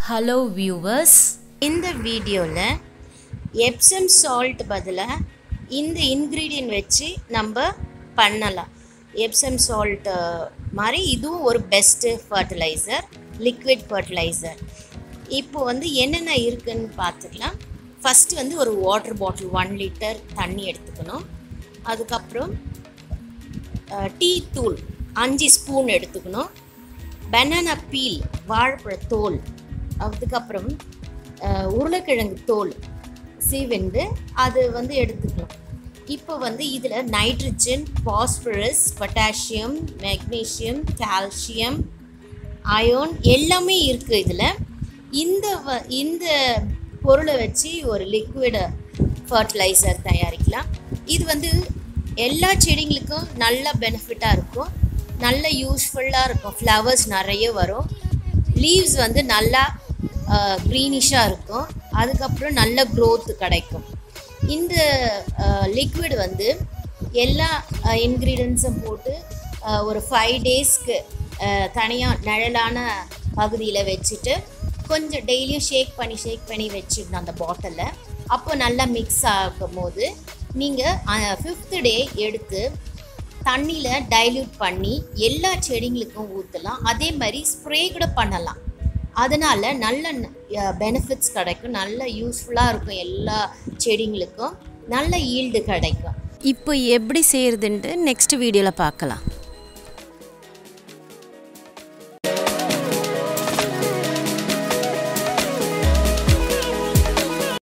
hello viewers இந்த வீடியோவில் Epsom salt பதிலாக இந்த இன்க்ரீடியன்ட் வச்சு நம்ம பண்ணலாம் எப்சம் சால்ட் மாதிரி இதுவும் ஒரு பெஸ்ட்டு ஃபர்டிலைசர் லிக்விட் ஃபர்டிலைசர் இப்போ வந்து என்னென்ன இருக்குன்னு பார்த்துக்கலாம் ஃபஸ்ட்டு வந்து ஒரு வாட்டர் பாட்டில் ஒன் லிட்டர் தண்ணி எடுத்துக்கணும் அதுக்கப்புறம் டீ தூள் அஞ்சு ஸ்பூன் எடுத்துக்கணும் பனானா பீல் வாழைப்பழ தோல் அதுக்கப்புறம் அஹ், உருளைக்கிழங்கு தோல் சீவெண்டு அது வந்து எடுத்துக்கலாம் இப்போ வந்து இதில் nitrogen phosphorus potassium magnesium calcium ion எல்லாமே இருக்குது இதில் இந்த வ இந்த பொருளை வச்சு ஒரு லிக்விட் ஃபர்டிலைசர் தயாரிக்கலாம் இது வந்து எல்லா செடிங்களுக்கும் நல்ல பெனிஃபிட்டாக இருக்கும் நல்ல யூஸ்ஃபுல்லாக இருக்கும் ஃப்ளவர்ஸ் நிறைய வரும் லீவ்ஸ் வந்து நல்லா க்ரீனிஷாக இருக்கும் அதுக்கப்புறம் நல்ல growth கிடைக்கும் இந்த லிக்விட் வந்து எல்லா இன்க்ரீடியன்ஸும் போட்டு அஹ், ஒரு ஃபைவ் டேஸ்க்கு தனியாக நிழலான பகுதியில் வச்சுட்டு கொஞ்சம் டெய்லியும் ஷேக் பண்ணி ஷேக் பண்ணி வச்சிடணும் அந்த பாட்டிலில் அப்போ நல்லா மிக்ஸ் ஆகும் போது நீங்கள் ஃபிஃப்த்து டே எடுத்து தண்ணியில் டைல்யூட் பண்ணி எல்லா செடிங்களுக்கும் ஊற்றலாம் அதே மாதிரி ஸ்ப்ரே கூட பண்ணலாம் அதனால் நல்ல பெனிஃபிட்ஸ் கிடைக்கும் நல்ல யூஸ்ஃபுல்லாக இருக்கும் எல்லா செடிங்களுக்கும் நல்ல ஈல்டு கிடைக்கும் இப்போ எப்படி செய்கிறதுன்ட்டு நெக்ஸ்ட் வீடியோவில் பார்க்கலாம்